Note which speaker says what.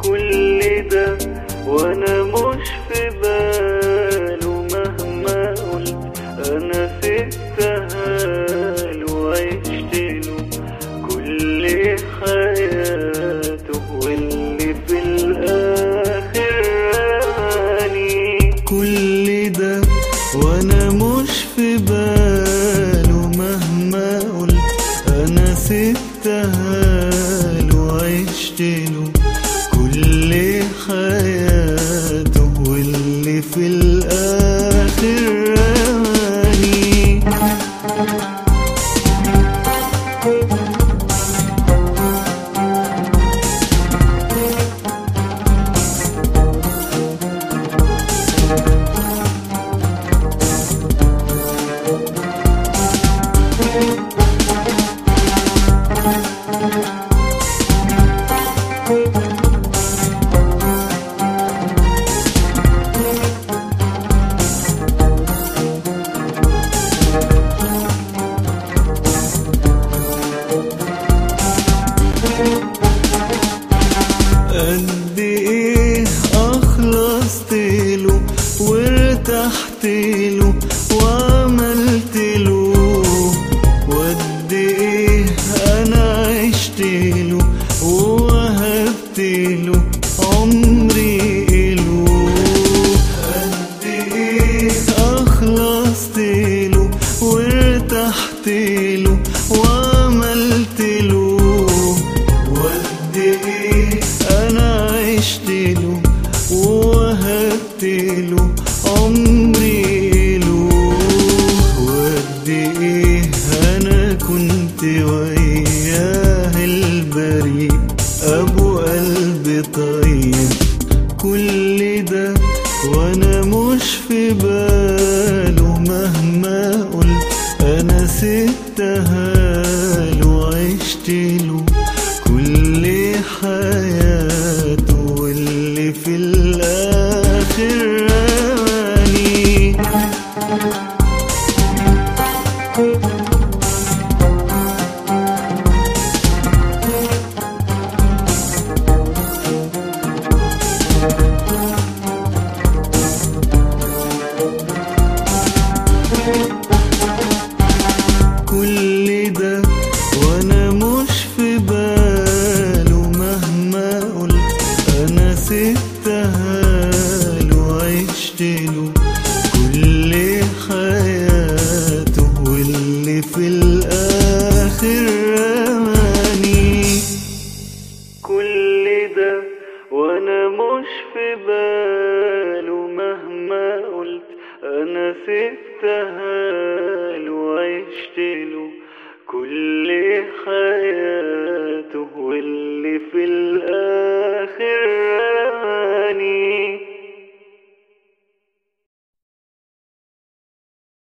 Speaker 1: كل ده وانا مش في باله مهما قلت انا سبتها له وعشت له كل حياته واللي في الاخر راني كل ده وانا مش في باله مهما قلت انا سبتها له وعشت له كل حياته واللي في الاخر راني قد ايه اخلصت له وارتحت له وعملت له وقد ايه انا عشت له ووهبت له عمري له قد ايه اخلصت له وارتحت له وعملت له وقد ايه انا عشت له ووهبت له عمري له وقد ايه انا كنت وياه البريء ابو قلب طيب كل ده وانا مش في باله مهما قلت انا سبتها له وعشت له كل حياته واللي في الاخر راني كل ده وانا مش في باله مهما قلت انا سبتها له وعشت له كل حياته واللي في الاخر رماني كل ده وانا مش في باله مهما قلت انا سبتها